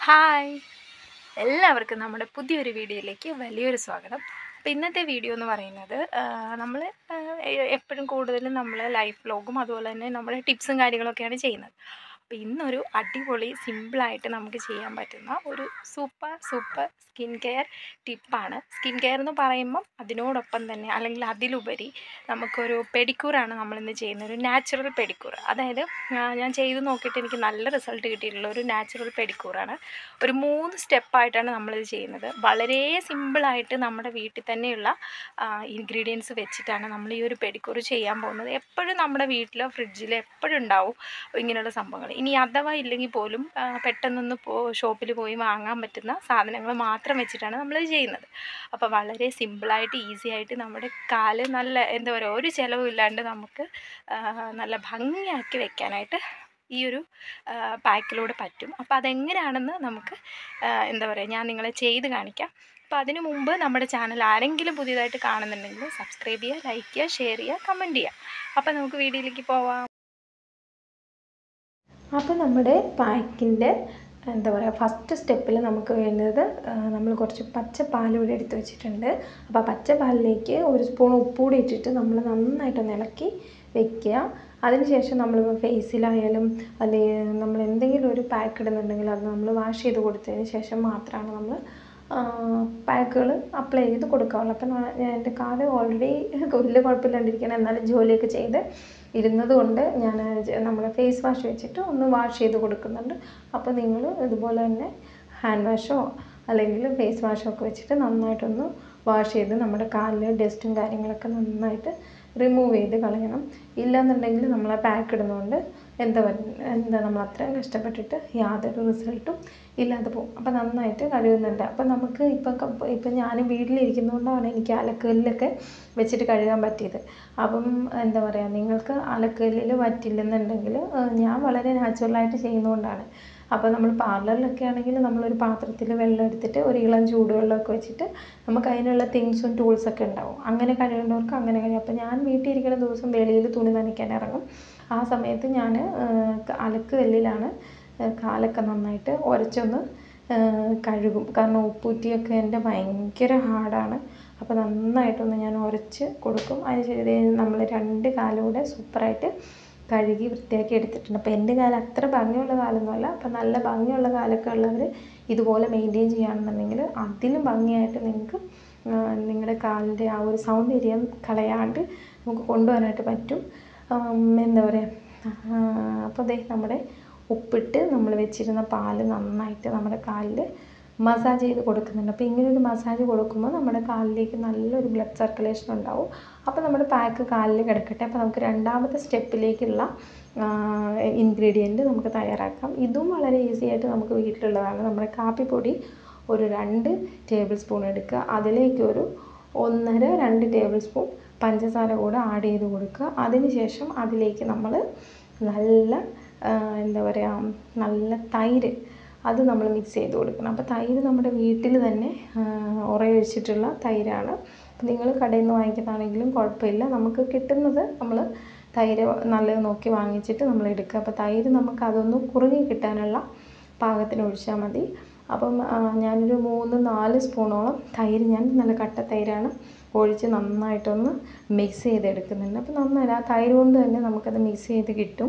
hi എല്ലാവർക്കും നമ്മുടെ പുതിയൊരു വീഡിയോയിലേക്ക് വലിയൊരു സ്വാഗതം അപ്പോൾ ഇന്നത്തെ വീഡിയോ എന്ന് പറയുന്നത് നമ്മൾ എപ്പോഴും കൂടുതലും നമ്മൾ ലൈഫ് വ്ലോഗും അതുപോലെ തന്നെ നമ്മുടെ ടിപ്സും കാര്യങ്ങളൊക്കെയാണ് ചെയ്യുന്നത് അപ്പോൾ ഇന്നൊരു അടിപൊളി സിമ്പിളായിട്ട് നമുക്ക് ചെയ്യാൻ പറ്റുന്ന ഒരു സൂപ്പർ സൂപ്പർ സ്കിൻ കെയർ ടിപ്പാണ് സ്കിൻ കെയർ എന്ന് പറയുമ്പം അതിനോടൊപ്പം തന്നെ അല്ലെങ്കിൽ അതിലുപരി നമുക്കൊരു പെഡിക്യൂറാണ് നമ്മളിന്ന് ചെയ്യുന്നത് ഒരു നാച്ചുറൽ പെഡിക്യൂർ അതായത് ആ, ഞാൻ ചെയ്ത് നോക്കിയിട്ട് എനിക്ക് നല്ല റിസൾട്ട് കിട്ടിയിട്ടുള്ള ഒരു നാച്ചുറൽ പെഡിക്യൂറാണ് ഒരു മൂന്ന് സ്റ്റെപ്പായിട്ടാണ് നമ്മളിത് ചെയ്യുന്നത് വളരെ സിമ്പിളായിട്ട് നമ്മുടെ വീട്ടിൽ തന്നെയുള്ള ഇൻഗ്രീഡിയൻസ് വെച്ചിട്ടാണ് നമ്മൾ ഈ ഒരു പെഡിക്യൂർ ചെയ്യാൻ പോകുന്നത് എപ്പോഴും നമ്മുടെ വീട്ടിലോ ഫ്രിഡ്ജിലോ എപ്പോഴും ഉണ്ടാവും ഇങ്ങനെയുള്ള സംഭവങ്ങൾ ഇനി അഥവാ ഇല്ലെങ്കിൽ പോലും ആ, പെട്ടെന്നൊന്ന് പോ ഷോപ്പിൽ പോയി വാങ്ങാൻ പറ്റുന്ന സാധനങ്ങൾ മാത്രം വെച്ചിട്ടാണ് നമ്മളിത് ചെയ്യുന്നത് അപ്പോൾ വളരെ സിമ്പിളായിട്ട് ഈസി ആയിട്ട് നമ്മുടെ കാല് നല്ല എന്താ പറയുക ഒരു ചിലവും ഇല്ലാണ്ട് നമുക്ക് ആ, നല്ല ഭംഗിയാക്കി വെക്കാനായിട്ട് ഈ ഒരു പാക്കിലൂടെ പറ്റും അപ്പോൾ അതെങ്ങനെയാണെന്ന് നമുക്ക് ആ, എന്താ പറയുക ഞാൻ നിങ്ങളെ ചെയ്ത് കാണിക്കാം അപ്പോൾ അതിനു മുമ്പ് നമ്മുടെ ചാനൽ ആരെങ്കിലും പുതിയതായിട്ട് കാണുന്നുണ്ടെങ്കിൽ സബ്സ്ക്രൈബ് ചെയ്യുക ലൈക്ക് ചെയ്യുക ഷെയർ ചെയ്യുക കമൻറ്റ് ചെയ്യുക അപ്പോൾ നമുക്ക് വീഡിയോയിലേക്ക് പോവാം അപ്പോൾ നമ്മുടെ പാക്കിൻ്റെ എന്താ പറയുക ഫസ്റ്റ് സ്റ്റെപ്പിൽ നമുക്ക് വേണ്ടത് നമ്മൾ കുറച്ച് പച്ച പാൽ ഇവിടെ എടുത്ത് വെച്ചിട്ടുണ്ട് അപ്പോൾ ആ പച്ച പാലിലേക്ക് ഒരു സ്പൂൺ ഉപ്പൂടി ഇട്ടിട്ട് നമ്മൾ നന്നായിട്ടൊന്ന് ഇളക്കി വെക്കുക അതിനുശേഷം നമ്മൾ ഫേസിലായാലും അല്ലെങ്കിൽ നമ്മൾ എന്തെങ്കിലും ഒരു പാക്ക് ഇടുന്നുണ്ടെങ്കിൽ അത് നമ്മൾ വാഷ് ചെയ്ത് കൊടുത്തതിന് ശേഷം മാത്രമാണ് നമ്മൾ പാക്കുകൾ അപ്ലൈ ചെയ്ത് കൊടുക്കാവുള്ളൂ അപ്പം ഞാൻ എൻ്റെ കാല് ഓൾറെഡി വലിയ കുഴപ്പമില്ലാണ്ടിരിക്കണം എന്നാലും ജോലിയൊക്കെ ചെയ്ത് ഇരുന്നത് കൊണ്ട് ഞാൻ നമ്മുടെ ഫേസ് വാഷ് വെച്ചിട്ട് ഒന്ന് വാഷ് ചെയ്ത് കൊടുക്കുന്നുണ്ട് അപ്പോൾ നിങ്ങൾ ഇതുപോലെ തന്നെ ഹാൻഡ് വാഷോ അല്ലെങ്കിൽ ഫേസ് വാഷോ ഒക്കെ വെച്ചിട്ട് നന്നായിട്ടൊന്ന് വാഷ് ചെയ്ത് നമ്മുടെ കാലിലെ ഡസ്റ്റും കാര്യങ്ങളൊക്കെ നന്നായിട്ട് റിമൂവ് ചെയ്ത് കളയണം ഇല്ലാന്നുണ്ടെങ്കിൽ നമ്മൾ ആ പാക്ക് ഇടുന്നതുകൊണ്ട് എന്താ പറയുക എന്താ നമ്മൾ അത്രയും കഷ്ടപ്പെട്ടിട്ട് യാതൊരു റിസൾട്ടും ഇല്ലാതെ പോകും അപ്പോൾ നന്നായിട്ട് കഴുകുന്നുണ്ട് അപ്പോൾ നമുക്ക് ഇപ്പം ക- ഇപ്പം ഞാൻ വീട്ടിലിരിക്കുന്നതുകൊണ്ടാണ് എനിക്ക് അലക്കല്ലിലൊക്കെ വെച്ചിട്ട് കഴുകാൻ പറ്റിയത് അപ്പം എന്താ പറയുക നിങ്ങൾക്ക് അലക്കല്ലിൽ പറ്റില്ലെന്നുണ്ടെങ്കിൽ ഏഹ്, ഞാൻ വളരെ നാച്ചുറലായിട്ട് ചെയ്യുന്നതുകൊണ്ടാണ് അപ്പോൾ നമ്മൾ പാർലറിലൊക്കെ ആണെങ്കിൽ നമ്മളൊരു പാത്രത്തിൽ വെള്ളം എടുത്തിട്ട് ഒരു ഇളം ചൂടുവെള്ളമൊക്കെ വെച്ചിട്ട് നമുക്ക് അതിനുള്ള തിങ്സും ടൂൾസൊക്കെ ഉണ്ടാവും അങ്ങനെ കഴിയേണ്ടവർക്ക് അങ്ങനെ കഴിയും അപ്പോൾ ഞാൻ വീട്ടിൽ ഇരിക്കുന്ന ദിവസം വെളിയിൽ തുണി നനയ്ക്കാൻ ഇറങ്ങും ആ സമയത്ത് ഞാൻ അലക്ക് കല്ലിലാണ് ഏഹ്, കാലൊക്കെ നന്നായിട്ട് ഉരച്ചൊന്ന് ഏഹ്, കഴുകും കാരണം ഉപ്പൂറ്റിയൊക്കെ എൻ്റെ ഭയങ്കര ഹാർഡാണ് അപ്പോൾ നന്നായിട്ടൊന്ന് ഞാൻ ഉരച്ച് കൊടുക്കും അതിനുശേഷം നമ്മൾ രണ്ട് കാലും കൂടെ സൂപ്പറായിട്ട് കഴുകി വൃത്തിയാക്കി എടുത്തിട്ടുണ്ട് അപ്പോൾ എൻ്റെ കാലം അത്ര ഭംഗിയുള്ള കാലമൊന്നുമല്ല അപ്പോൾ നല്ല ഭംഗിയുള്ള കാലമൊക്കെ ഉള്ളവർ ഇതുപോലെ മെയിൻറ്റെയിൻ ചെയ്യുകയാണെന്നുണ്ടെങ്കിൽ അതിലും ഭംഗിയായിട്ട് നിങ്ങൾക്ക് നിങ്ങളുടെ കാലിൻ്റെ ആ ഒരു സൗന്ദര്യം കളയാണ്ട് നമുക്ക് കൊണ്ടുവരാനായിട്ട് പറ്റും ആം, എന്താ പറയുക അപ്പോൾ ദേ നമ്മുടെ ഉപ്പിട്ട് നമ്മൾ വെച്ചിരുന്ന പാല് നന്നായിട്ട് നമ്മുടെ കാലിൽ മസാജ് ചെയ്ത് കൊടുക്കുന്നുണ്ട് അപ്പോൾ ഇങ്ങനെ ഒരു മസാജ് കൊടുക്കുമ്പോൾ നമ്മുടെ കാലിലേക്ക് നല്ലൊരു ബ്ലഡ് സർക്കുലേഷൻ ഉണ്ടാവും അപ്പോൾ നമ്മുടെ പാക്ക് കാലിൽ കിടക്കട്ടെ അപ്പോൾ നമുക്ക് രണ്ടാമത്തെ സ്റ്റെപ്പിലേക്കുള്ള ഇൻഗ്രീഡിയൻറ്റ് നമുക്ക് തയ്യാറാക്കാം ഇതും വളരെ ഈസി ആയിട്ട് നമുക്ക് വീട്ടിലുള്ളതാണ് നമ്മുടെ കാപ്പിപ്പൊടി ഒരു രണ്ട് ടേബിൾ സ്പൂൺ എടുക്കുക അതിലേക്ക് ഒരു ഒന്നര രണ്ട് ടേബിൾ സ്പൂൺ പഞ്ചസാര കൂടെ ആഡ് ചെയ്ത് കൊടുക്കുക അതിനുശേഷം അതിലേക്ക് നമ്മൾ നല്ല ആ, എന്താ പറയുക നല്ല തൈര് അത് നമ്മൾ മിക്സ് ചെയ്ത് കൊടുക്കണം അപ്പോൾ തൈര് നമ്മുടെ വീട്ടിൽ തന്നെ ഉറയൊഴിച്ചിട്ടുള്ള തൈരാണ് അപ്പോൾ നിങ്ങൾ കടയിൽ നിന്ന് വാങ്ങിക്കുന്നതാണെങ്കിലും കുഴപ്പമില്ല നമുക്ക് കിട്ടുന്നത് നമ്മൾ തൈര് നല്ലത് നോക്കി വാങ്ങിച്ചിട്ട് നമ്മൾ എടുക്കുക അപ്പോൾ തൈര് നമുക്ക് അതൊന്ന് കുറുകി കിട്ടാനുള്ള പാകത്തിന് ഒഴിച്ചാൽ മതി അപ്പം ആ, ഞാനൊരു മൂന്ന് നാല് സ്പൂണോളം തൈര് ഞാൻ നല്ല കട്ട തൈരാണ് ഒഴിച്ച് നന്നായിട്ടൊന്ന് മിക്സ് ചെയ്തെടുക്കുന്നുണ്ട് അപ്പോൾ നന്നായിട്ട് ആ തൈര് കൊണ്ട് തന്നെ നമുക്കത് മിക്സ് ചെയ്ത് കിട്ടും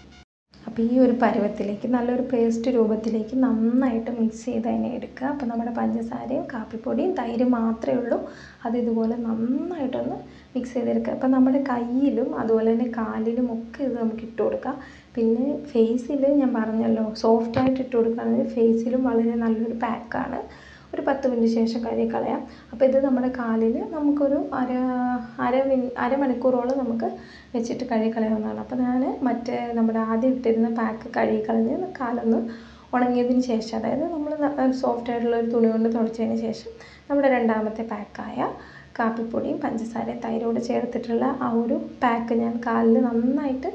അപ്പോൾ ഈ ഒരു പരുവത്തിലേക്ക് നല്ലൊരു പേസ്റ്റ് രൂപത്തിലേക്ക് നന്നായിട്ട് മിക്സ് ചെയ്ത് അതിനെ എടുക്കുക അപ്പോൾ നമ്മുടെ പഞ്ചസാരയും കാപ്പിപ്പൊടിയും തൈര് മാത്രമേ ഉള്ളൂ അത് ഇതുപോലെ നന്നായിട്ടൊന്ന് മിക്സ് ചെയ്തെടുക്കുക അപ്പോൾ നമ്മുടെ കയ്യിലും അതുപോലെ തന്നെ കാലിലും ഒക്കെ ഇത് നമുക്ക് ഇട്ട് കൊടുക്കാം പിന്നെ ഫേസിൽ ഞാൻ പറഞ്ഞല്ലോ സോഫ്റ്റായിട്ട് ഇട്ട് കൊടുക്കുകയാണെങ്കിൽ ഫേസിലും വളരെ നല്ലൊരു പാക്കാണ് ഒരു പത്ത് മിനിറ്റ് ശേഷം കഴുകി കളയാം അപ്പോൾ ഇത് നമ്മുടെ കാലിൽ നമുക്കൊരു അര അര മിനി അരമണിക്കൂറോളം നമുക്ക് വെച്ചിട്ട് കഴുകി കളയാവുന്നതാണ് അപ്പോൾ ഞാൻ മറ്റേ നമ്മുടെ ആദ്യം ഇട്ടിരുന്ന പാക്ക് കഴുകി കളഞ്ഞ് കാലൊന്ന് ഉണങ്ങിയതിന് ശേഷം അതായത് നമ്മൾ സോഫ്റ്റ് ആയിട്ടുള്ള ഒരു തുണി കൊണ്ട് തുടച്ചതിന് ശേഷം നമ്മുടെ രണ്ടാമത്തെ പാക്കായ കാപ്പിപ്പൊടിയും പഞ്ചസാരയും തൈരോട് ചേർത്തിട്ടുള്ള ആ ഒരു പാക്ക് ഞാൻ കാലിൽ നന്നായിട്ട്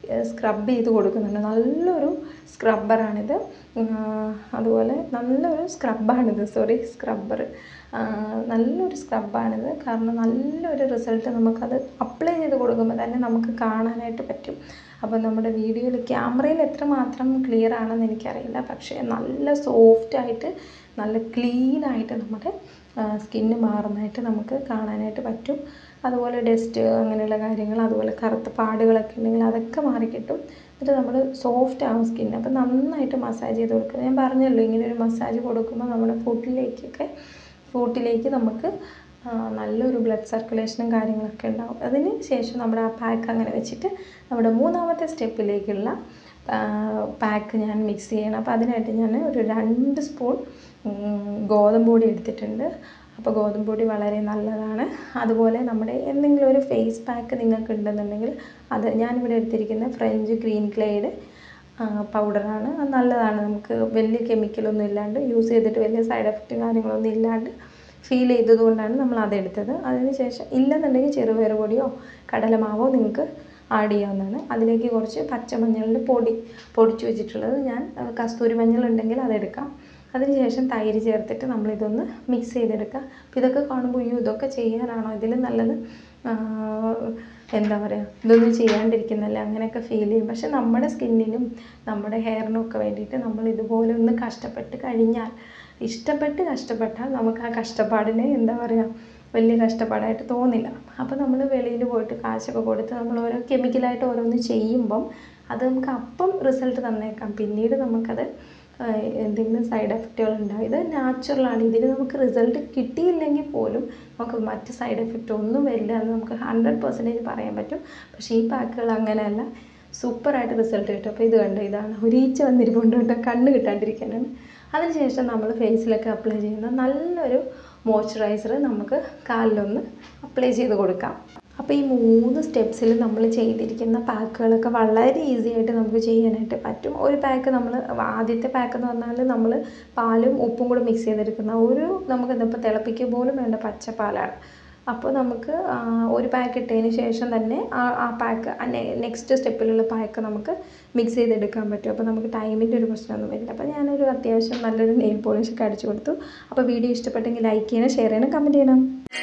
സ്ക്രബ് ചെയ്ത് കൊടുക്കുന്നുണ്ട് നല്ലൊരു സ്ക്രബ്ബറാണിത് അതുപോലെ നല്ലൊരു സ്ക്രബാണിത് സോറി സ്ക്രബ്ബർ നല്ലൊരു സ്ക്രബാണിത് കാരണം നല്ലൊരു റിസൾട്ട് നമുക്കത് അപ്ലൈ ചെയ്ത് കൊടുക്കുമ്പോൾ തന്നെ നമുക്ക് കാണാനായിട്ട് പറ്റും അപ്പോൾ നമ്മുടെ വീഡിയോയിൽ ക്യാമറയിൽ എത്രമാത്രം ക്ലിയർ ആണെന്ന് എനിക്കറിയില്ല പക്ഷേ നല്ല സോഫ്റ്റായിട്ട് നല്ല ക്ലീനായിട്ട് നമ്മുടെ സ്കിന്ന് മാറുന്നതായിട്ട് നമുക്ക് കാണാനായിട്ട് പറ്റും അതുപോലെ ഡസ്റ്റ് അങ്ങനെയുള്ള കാര്യങ്ങൾ അതുപോലെ കറുത്ത പാടുകളൊക്കെ ഉണ്ടെങ്കിൽ അതൊക്കെ മാറിക്കിട്ടും എന്നിട്ട് നമ്മൾ സോഫ്റ്റ് ആവും സ്കിൻ അപ്പോൾ നന്നായിട്ട് മസാജ് ചെയ്ത് കൊടുക്കുക ഞാൻ പറഞ്ഞല്ലോ ഇങ്ങനെ ഒരു മസാജ് കൊടുക്കുമ്പോൾ നമ്മുടെ ഫുഡിലേക്കൊക്കെ ഫുഡിലേക്ക് നമുക്ക് നല്ലൊരു ബ്ലഡ് സർക്കുലേഷനും കാര്യങ്ങളൊക്കെ ഉണ്ടാവും അതിന് ശേഷം നമ്മുടെ ആ പാക്ക് അങ്ങനെ വെച്ചിട്ട് നമ്മുടെ മൂന്നാമത്തെ സ്റ്റെപ്പിലേക്കുള്ള പാക്ക് ഞാൻ മിക്സ് ചെയ്യണം അപ്പോൾ അതിനായിട്ട് ഞാൻ ഒരു രണ്ട് സ്പൂൺ ഗോതമ്പ് പൊടി എടുത്തിട്ടുണ്ട് അപ്പോൾ ഗോതമ്പ് പൊടി വളരെ നല്ലതാണ് അതുപോലെ നമ്മുടെ എന്തെങ്കിലും ഒരു ഫേസ് പാക്ക് നിങ്ങൾക്ക് ഉണ്ടെന്നുണ്ടെങ്കിൽ അത് ഞാനിവിടെ എടുത്തിരിക്കുന്ന ഫ്രഞ്ച് ഗ്രീൻ ക്ലേയുടെ പൗഡറാണ് അത് നല്ലതാണ് നമുക്ക് വലിയ കെമിക്കലൊന്നും ഇല്ലാണ്ട് യൂസ് ചെയ്തിട്ട് വലിയ സൈഡ് എഫക്റ്റ് കാര്യങ്ങളൊന്നും ഇല്ലാണ്ട് ഫീൽ ചെയ്തതുകൊണ്ടാണ് നമ്മൾ അതെടുത്തത് അതിന് ശേഷം ഇല്ലെന്നുണ്ടെങ്കിൽ ചെറുപയർ പൊടിയോ കടലമാവോ നിങ്ങൾക്ക് ആഡ് ചെയ്യാവുന്നതാണ് അതിലേക്ക് കുറച്ച് പച്ചമഞ്ഞളിൻ്റെ പൊടി പൊടിച്ച് വെച്ചിട്ടുള്ളത് ഞാൻ കസ്തൂരി മഞ്ഞൾ ഉണ്ടെങ്കിൽ അതെടുക്കാം അതിനുശേഷം തൈര് ചേർത്തിട്ട് നമ്മളിതൊന്ന് മിക്സ് ചെയ്തെടുക്കുക അപ്പോൾ ഇതൊക്കെ കാണുമ്പോൾ അയ്യോ ഇതൊക്കെ ചെയ്യാനാണോ ഇതിൽ നല്ലത് എന്താ പറയുക ഇതൊന്നും ചെയ്യാണ്ടിരിക്കുന്നല്ലേ അങ്ങനെയൊക്കെ ഫീൽ ചെയ്യും പക്ഷെ നമ്മുടെ സ്കിന്നിനും നമ്മുടെ ഹെയറിനും ഒക്കെ വേണ്ടിയിട്ട് നമ്മൾ ഇതുപോലെ ഒന്ന് കഷ്ടപ്പെട്ട് കഴിഞ്ഞാൽ ഇഷ്ടപ്പെട്ട് കഷ്ടപ്പെട്ടാൽ നമുക്ക് ആ കഷ്ടപ്പാടിനെ എന്താ പറയുക വലിയ കഷ്ടപ്പാടായിട്ട് തോന്നില്ല അപ്പോൾ നമ്മൾ വെളിയിൽ പോയിട്ട് കാശൊക്കെ കൊടുത്ത് നമ്മൾ ഓരോ കെമിക്കലായിട്ട് ഓരോന്ന് ചെയ്യുമ്പം അത് നമുക്ക് അപ്പം റിസൾട്ട് തന്നേക്കാം പിന്നീട് നമുക്കത് എന്തെങ്കിലും സൈഡ് എഫക്റ്റുകൾ ഉണ്ടാവും ഇത് നാച്ചുറലാണ് ഇതിൽ നമുക്ക് റിസൾട്ട് കിട്ടിയില്ലെങ്കിൽ പോലും നമുക്ക് മറ്റ് സൈഡ് എഫക്റ്റ് ഒന്നും വരില്ല എന്ന് നമുക്ക് ഹൺഡ്രഡ് പെർസെൻറ്റേജ് പറയാൻ പറ്റും പക്ഷേ ഈ പാക്കുകൾ അങ്ങനെയല്ല സൂപ്പറായിട്ട് റിസൾട്ട് കിട്ടും അപ്പോൾ ഇത് കണ്ടോ ഇതാണ് ഒരു ഈച്ച വന്നിരിപ്പുണ്ട് കേട്ടോ കണ്ണ് കിട്ടാണ്ടിരിക്കാനാണ് അതിനുശേഷം നമ്മൾ ഫേസിലൊക്കെ അപ്ലൈ ചെയ്യുന്ന നല്ലൊരു മോയ്സ്ചറൈസർ നമുക്ക് കാലിലൊന്ന് അപ്ലൈ ചെയ്ത് കൊടുക്കാം അപ്പോൾ ഈ മൂന്ന് സ്റ്റെപ്സിൽ നമ്മൾ ചെയ്തിരിക്കുന്ന പാക്കുകളൊക്കെ വളരെ ഈസി ആയിട്ട് നമുക്ക് ചെയ്യാനായിട്ട് പറ്റും ഒരു പാക്ക് നമ്മൾ ആദ്യത്തെ പാക്ക് എന്ന് പറഞ്ഞാൽ നമ്മൾ പാലും ഉപ്പും കൂടെ മിക്സ് ചെയ്തെടുക്കുന്ന ഒരു നമുക്ക് ഇതിപ്പോൾ തിളപ്പിക്കുക പോലും വേണ്ട പച്ചപ്പാലാണ് അപ്പോൾ നമുക്ക് ഒരു പാക്ക് ഇട്ടതിന് ശേഷം തന്നെ ആ ആ പാക്ക് നെക്സ്റ്റ് സ്റ്റെപ്പിലുള്ള പാക്ക് നമുക്ക് മിക്സ് ചെയ്തെടുക്കാൻ പറ്റും അപ്പോൾ നമുക്ക് ടൈമിൻ്റെ ഒരു പ്രശ്നമൊന്നും വരില്ല അപ്പോൾ ഞാനൊരു അത്യാവശ്യം നല്ലൊരു നെയിൽ പോളിഷ് ഒക്കെ അടിച്ചു കൊടുത്തു അപ്പോൾ വീഡിയോ ഇഷ്ടപ്പെട്ടെങ്കിൽ ലൈക്ക് ചെയ്യണം ഷെയർ ചെയ്യണം കമൻറ്റ് ചെയ്യണം